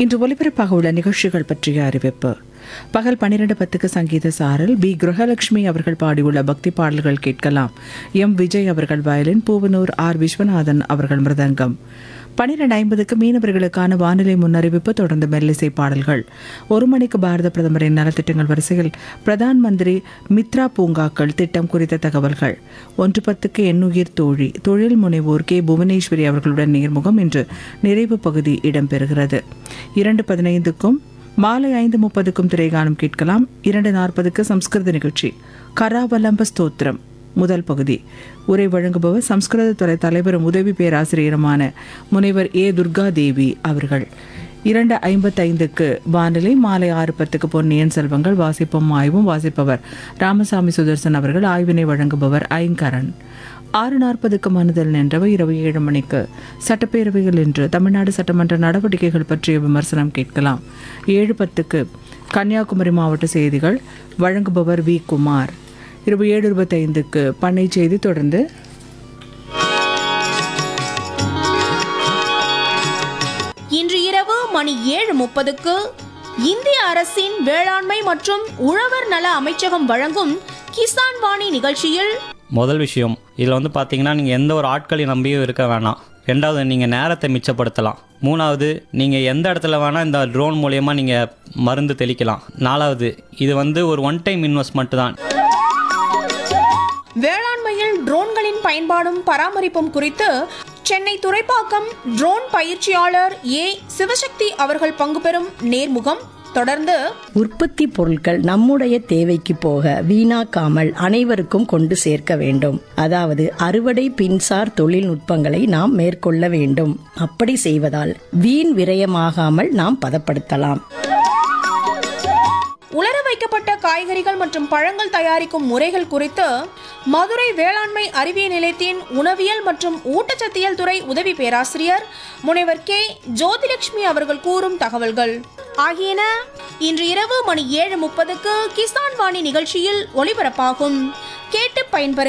இன்று ஒலிபரப்பாக உள்ள நிகழ்ச்சிகள் பற்றிய அறிவிப்பு பகல் பன்னிரண்டு பத்துக்கு சங்கீத சாரல் பி கிரகலட்சுமி அவர்கள் பாடியுள்ள பக்தி பாடல்கள் கேட்கலாம் எம் விஜய் அவர்கள் வயலின் பூவனூர் ஆர் விஸ்வநாதன் அவர்கள் மிருதங்கம் பன்னிரண்டு ஐம்பதுக்கு மீனவர்களுக்கான வானிலை முன்னறிவிப்பு தொடர்ந்து மெல்லிசை பாடல்கள் ஒரு மணிக்கு பாரத பிரதமரின் நலத்திட்டங்கள் வரிசையில் பிரதான் மந்திரி மித்ரா பூங்காக்கள் திட்டம் குறித்த தகவல்கள் ஒன்று பத்துக்கு எண்ணுயிர் தோழி தொழில் முனைவோர் கே புவனேஸ்வரி அவர்களுடன் நேர்முகம் இன்று நிறைவு பகுதி இடம்பெறுகிறது இரண்டு பதினைந்துக்கும் மாலை ஐந்து முப்பதுக்கும் திரைகானம் கேட்கலாம் இரண்டு நாற்பதுக்கு சம்ஸ்கிருத நிகழ்ச்சி கராவலம்ப ஸ்தோத்திரம் முதல் பகுதி உரை வழங்குபவர் சம்ஸ்கிருத துறை தலைவரும் உதவி பேராசிரியருமான முனைவர் ஏ துர்கா தேவி அவர்கள் இரண்டு ஐம்பத்தைந்துக்கு வானிலை மாலை ஆறு பத்துக்கு பொன்னியின் செல்வங்கள் வாசிப்பும் ஆய்வும் வாசிப்பவர் ராமசாமி சுதர்சன் அவர்கள் ஆய்வினை வழங்குபவர் ஐங்கரன் ஆறு நாற்பதுக்கு மனுதல் நின்றவை இரவு ஏழு மணிக்கு சட்டப்பேரவையில் இன்று தமிழ்நாடு சட்டமன்ற நடவடிக்கைகள் பற்றிய விமர்சனம் கேட்கலாம் ஏழு பத்துக்கு கன்னியாகுமரி மாவட்ட செய்திகள் வழங்குபவர் வி குமார் இரவு ஏழு இருபத்தைந்துக்கு பண்ணை செய்தி தொடர்ந்து இன்று இரவு மணி ஏழு முப்பதுக்கு இந்திய அரசின் வேளாண்மை மற்றும் உழவர் நல அமைச்சகம் வழங்கும் கிசான் வாணி நிகழ்ச்சியில் முதல் விஷயம் இதில் வந்து பார்த்தீங்கன்னா நீங்கள் எந்த ஒரு ஆட்களையும் நம்பியும் இருக்க வேணாம் ரெண்டாவது நீங்கள் நேரத்தை மிச்சப்படுத்தலாம் மூணாவது நீங்கள் எந்த இடத்துல வேணால் இந்த ட்ரோன் மூலயமா நீங்கள் மருந்து தெளிக்கலாம் நாலாவது இது வந்து ஒரு ஒன் டைம் இன்வெஸ்ட்மெண்ட் தான் வேளாண்மையில் ட்ரோன்களின் பயன்பாடும் பராமரிப்பும் குறித்து சென்னை துறைப்பாக்கம் ட்ரோன் பயிற்சியாளர் ஏ சிவசக்தி அவர்கள் பங்கு பெறும் நேர்முகம் தொடர்ந்து உற்பத்தி பொருட்கள் நம்முடைய தேவைக்கு போக வீணாக்காமல் அனைவருக்கும் கொண்டு சேர்க்க வேண்டும் அதாவது அறுவடை பின்சார் தொழில்நுட்பங்களை நாம் மேற்கொள்ள வேண்டும் அப்படி செய்வதால் வீண் விரயமாகாமல் நாம் பதப்படுத்தலாம் உலர வைக்கப்பட்ட காய்கறிகள் மற்றும் பழங்கள் தயாரிக்கும் முறைகள் குறித்து மதுரை வேளாண்மை அறிவியல் நிலையத்தின் உணவியல் மற்றும் ஊட்டச்சத்தியல் துறை உதவி பேராசிரியர் முனைவர் கே ஜோதிலட்சுமி அவர்கள் கூறும் தகவல்கள் ஆகியன இன்று இரவு மணி ஏழு முப்பதுக்கு கிசான் வாணி நிகழ்ச்சியில் ஒளிபரப்பாகும் கேட்டு பயன்பெறுங்கள்